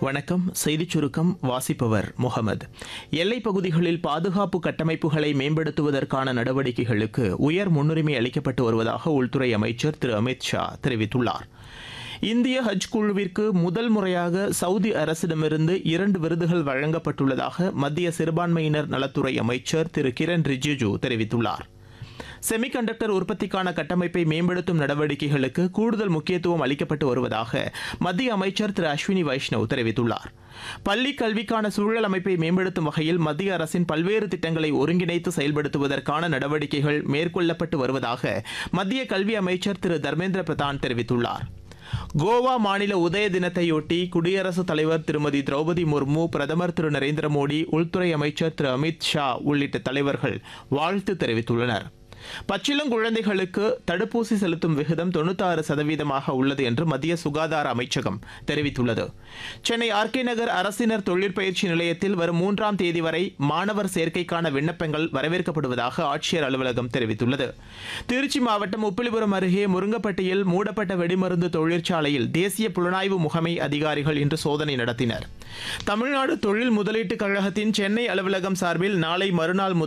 வணக்கம் செய்திச் சுருக்கம் வாசிப்பவர் முகமது எல்லைப் பகுதிகளில் பாதுகாப்பு கட்டமைப்புகளை மேம்படுத்துவதற்கான நடவடிக்கைகளுக்கு உயர் முன்னுரிமை அளிக்கப்பட்டு வருவதாக உள்துறை அமைச்சர் திரு அமித் ஷா தெரிவித்துள்ளார் இந்திய ஹஜ் குழுவிற்கு முதல் முறையாக சவுதி அரசிடமிருந்து இரண்டு விருதுகள் வழங்கப்பட்டுள்ளதாக மத்திய சிறுபான்மையினர் நலத்துறை அமைச்சர் திரு கிரண் ரிஜிஜு தெரிவித்துள்ளார் செமிகண்டக்டர் உற்பத்திக்கான கட்டமைப்பை மேம்படுத்தும் நடவடிக்கைகளுக்கு கூடுதல் முக்கியத்துவம் அளிக்கப்பட்டு வருவதாக மத்திய அமைச்சர் திரு அஸ்வினி வைஷ்ணவ் தெரிவித்துள்ளார் பள்ளி கல்விக்கான சூழல் அமைப்பை மேம்படுத்தும் வகையில் மத்திய அரசின் பல்வேறு திட்டங்களை ஒருங்கிணைத்து செயல்படுத்துவதற்கான நடவடிக்கைகள் மேற்கொள்ளப்பட்டு வருவதாக மத்திய கல்வி அமைச்சர் திரு தர்மேந்திர பிரதான் தெரிவித்துள்ளார் கோவா மாநில உதய தினத்தையொட்டி குடியரசுத் தலைவர் திருமதி திரௌபதி முர்மு பிரதமர் திரு நரேந்திர மோடி உள்துறை அமைச்சர் திரு அமித் ஷா உள்ளிட்ட தலைவர்கள் வாழ்த்து தெரிவித்துள்ளனர் பச்சிளங்குழந்தைகளுக்கு தடுப்பூசி செலுத்தும் விகிதம் தொண்ணூத்தாறு சதவீதமாக உள்ளது என்று மத்திய சுகாதார அமைச்சகம் தெரிவித்துள்ளது சென்னை ஆர்கே நகர் அரசினர் தொழிற்பயிற்சி நிலையத்தில் வரும் மூன்றாம் தேதி வரை மாணவர் சேர்க்கைக்கான விண்ணப்பங்கள் வரவேற்கப்படுவதாக ஆட்சியர் அலுவலகம் தெரிவித்துள்ளது திருச்சி மாவட்டம் உப்பிலிபுரம் அருகே முருங்கப்பட்டியில் மூடப்பட்ட வெடிமருந்து தொழிற்சாலையில் தேசிய புலனாய்வு முகமை அதிகாரிகள் இன்று சோதனை நடத்தினர் தமிழ்நாடு தொழில் முதலீட்டுக் கழகத்தின் சென்னை அலுவலகம் சார்பில் நாளை மறுநாள் முதல்